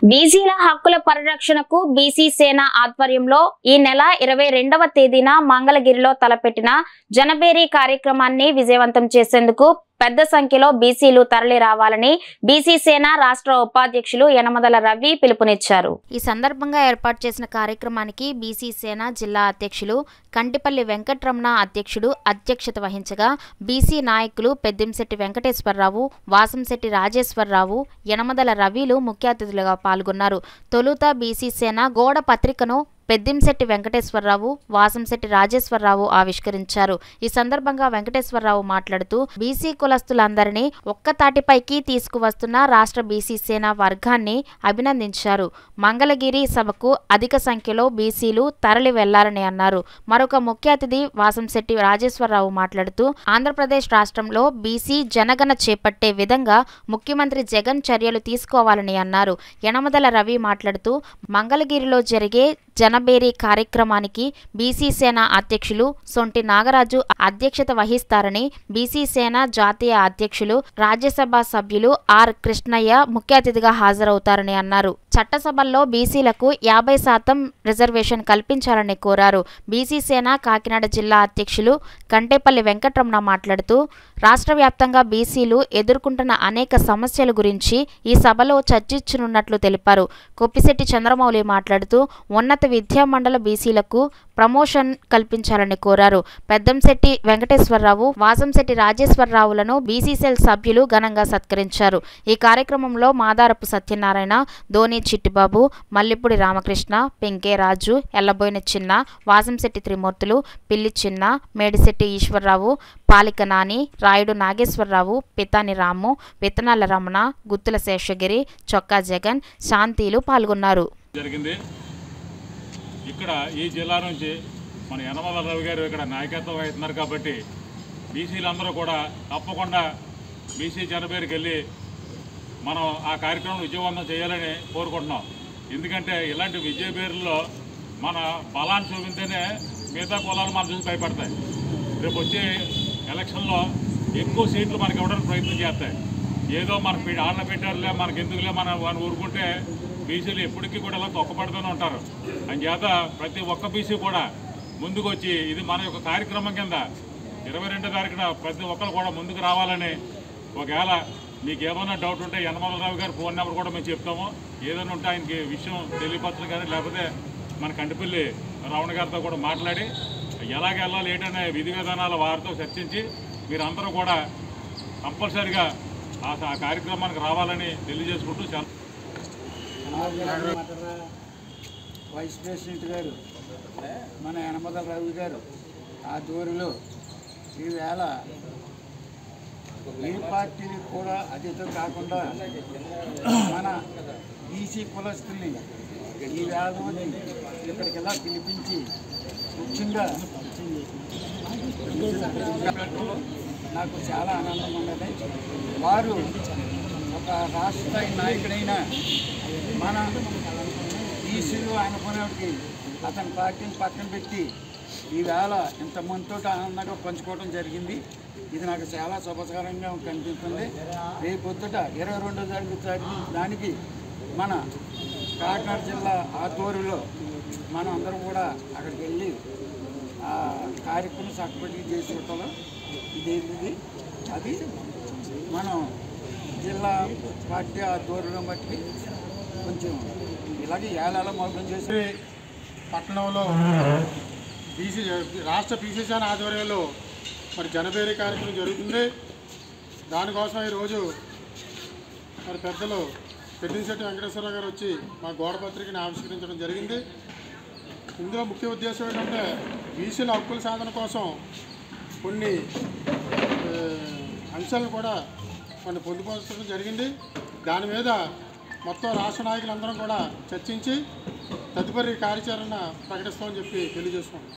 బీసీల హక్కుల పరిరక్షణకు బీసీ సేన ఆధ్వర్యంలో ఈ నెల ఇరవై రెండవ తేదీన మంగళగిరిలో తలపెట్టిన జనబేరీ కార్యక్రమాన్ని విజయవంతం చేసేందుకు పెద్ద సంఖ్యలో బీసీలు తరలి రావాలని బీసీ సేన రాష్ట్ర ఉపాధ్యక్షులు యనమదల రవి పిలుపునిచ్చారు ఈ సందర్భంగా ఏర్పాటు చేసిన కార్యక్రమానికి బీసీ సేన జిల్లా అధ్యక్షులు కంటిపల్లి వెంకట్రమణ అధ్యక్షుడు అధ్యక్షత వహించగా బీసీ నాయకులు పెద్దింశెట్టి వెంకటేశ్వరరావు వాసంశెట్టి రాజేశ్వరరావు యనమదల రవిలు ముఖ్య అతిథులుగా పాల్గొన్నారు తొలుత బీసీ సేన గోడ పత్రికను పెద్దింశెట్టి వెంకటేశ్వరరావు వాసంశెట్టి రాజేశ్వరరావు ఆవిష్కరించారు ఈ సందర్భంగా వెంకటేశ్వరరావు మాట్లాడుతూ బీసీ కులస్తులందరినీ ఒక్క తాటిపైకి తీసుకువస్తున్న రాష్ట్ర బీసీ సేన వర్గాన్ని అభినందించారు మంగళగిరి సభకు అధిక సంఖ్యలో బీసీలు తరలి వెళ్లాలని అన్నారు మరొక ముఖ్య అతిథి వాసంశెట్టి రాజేశ్వరరావు మాట్లాడుతూ ఆంధ్రప్రదేశ్ రాష్ట్రంలో బీసీ జనగణ చేపట్టే విధంగా ముఖ్యమంత్రి జగన్ చర్యలు తీసుకోవాలని అన్నారు యనమదల రవి మాట్లాడుతూ మంగళగిరిలో జరిగే జనబేరీ కార్యక్రమానికి బీసీ సేన అధ్యక్షులు సొంటి నాగరాజు అధ్యక్షత వహిస్తారని బీసీ సేన జాతీయ అధ్యక్షులు రాజ్యసభ సభ్యులు ఆర్ కృష్ణయ్య ముఖ్య అతిథిగా హాజరవుతారని అన్నారు చట్టసభల్లో బీసీలకు యాభై శాతం రిజర్వేషన్ కల్పించాలని కోరారు బీసీ సేన కాకినాడ జిల్లా అధ్యక్షులు కంటేపల్లి వెంకట్రమణ మాట్లాడుతూ రాష్ట్ర వ్యాప్తంగా బీసీలు ఎదుర్కొంటున్న అనేక సమస్యల గురించి ఈ సభలో చర్చించనున్నట్లు తెలిపారు కొప్పిశెట్టి చంద్రమౌళి మాట్లాడుతూ ఉన్నత విద్యా మండల బీసీలకు ప్రమోషన్ కల్పించాలని కోరారు పెద్దంశెట్టి వెంకటేశ్వరరావు వాసంశెట్టి రాజేశ్వరరావులను బీసీసీఎల్ సభ్యులు ఘనంగా సత్కరించారు ఈ కార్యక్రమంలో మాదారపు సత్యనారాయణ ధోని చిట్టిబాబు మల్లిపూడి రామకృష్ణ పెంకే రాజు ఎల్లబోయిన చిన్న వాసంశెట్టి త్రిమూర్తులు పిల్లి చిన్న మేడిశెట్టి ఈశ్వరరావు పాలిక నాని రాయుడు నాగేశ్వరరావు పితాని రాము విత్తనాల రమణ గుత్తుల శేషగిరి చొక్కా జగన్ శాంతిలు పాల్గొన్నారు జరిగింది ఇక్కడ ఈ జిల్లా నుంచి మన యనమల రవి గారు ఇక్కడ నాయకత్వం వహిస్తున్నారు కాబట్టి బీసీలందరూ కూడా తప్పకుండా బీసీ జనపేరుకి వెళ్ళి మనం ఆ కార్యక్రమం విజయవంతం చేయాలని కోరుకుంటున్నాం ఎందుకంటే ఇలాంటి విజయ పేరుల్లో మన బలాన్ని చూపితేనే మిగతా కులాలు మన చూసి భయపడతాయి రేపు వచ్చే ఎలక్షన్లో ఎక్కువ సీట్లు మనకి ఇవ్వడానికి ప్రయత్నం చేస్తాయి ఏదో మనకు పె- ఆళ్ళ పెట్టారులే మనకి ఎందుకులే మనం వాడిని ఊరుకుంటే బీసీలు ఎప్పటికీ కూడా ఇలా తొక్కపడుతూనే ఉంటారు అంచేత ప్రతి ఒక్క బీసీ కూడా ముందుకు వచ్చి ఇది మన యొక్క కార్యక్రమం కింద ఇరవై రెండో తారీఖున ప్రతి ఒక్కరు కూడా ముందుకు రావాలని ఒకవేళ మీకు ఏమైనా డౌట్ ఉంటే యనమలరావు గారి ఫోన్ నెంబర్ కూడా మేము చెప్తాము ఏదైనా ఉంటే ఆయనకి విషయం తెలియపరచడం కానీ లేకపోతే మన కంటిపల్లి రావణ గారితో కూడా మాట్లాడి ఎలాగ వెళ్ళాలి ఏంటనే విధి విధానాల వారితో చర్చించి మీరందరూ కూడా కంపల్సరిగా ఆ ఆ కార్యక్రమానికి రావాలని తెలియజేసుకుంటూ చాలా వైస్ ప్రెసిడెంట్ గారు మన యనమదల రవి గారు ఆ దూరిలో ఈవేళ ఏ పార్టీని కూడా అతిథం కాకుండా మన బీసీ కులస్తుల్ని ఈ వేళ నుండి ఇక్కడికి ఇలా పిలిపించి ముఖ్యంగా నాకు చాలా ఆనందంగా ఉన్నది వారు ఒక రాష్ట్ర స్థాయి నాయకుడైన మన బీసీలు అనుకునేవాడికి అతని పార్టీని పక్కన పెట్టి ఈవేళ ఇంతమందితో ఆనందంగా పంచుకోవడం జరిగింది ఇది నాకు చాలా శుభకరంగా కనిపిస్తుంది రేపు పొద్దుట ఇరవై రెండో తారీఖు తారీఖు దానికి మన కాకినాడ జిల్లా ఆధ్వర్యంలో మనం అందరం కూడా అక్కడికి వెళ్ళి ఆ కార్యక్రమం చక్కబడి చేసుకోవటంలో ఇదేంటిది అది మనం జిల్లా పార్టీ ఆధ్వర్యంలో బట్టి కొంచెం ఇలాగే ఏళ్ళ మొదలు చేసి పట్టణంలో బీసీ రాష్ట్ర పీసీసీఆర్ ఆధ్వర్యంలో మరి జనబేరీ కార్యక్రమం జరుగుతుంది దానికోసం ఈరోజు మరి పెద్దలు పెద్దిశెట్టి వెంకటేశ్వరరావు గారు వచ్చి మా గోడ పత్రికని ఆవిష్కరించడం జరిగింది ఇందులో ముఖ్య ఉద్దేశం ఏంటంటే బీసీల హక్కుల సాధన కోసం కొన్ని ఏ, అంశాలను కూడా కొన్ని పొందుపరచడం జరిగింది దాని మీద మొత్తం రాష్ట్ర నాయకులందరం కూడా చర్చించి తదుపరి కార్యాచరణ ప్రకటిస్తామని చెప్పి తెలియజేసుకున్నాం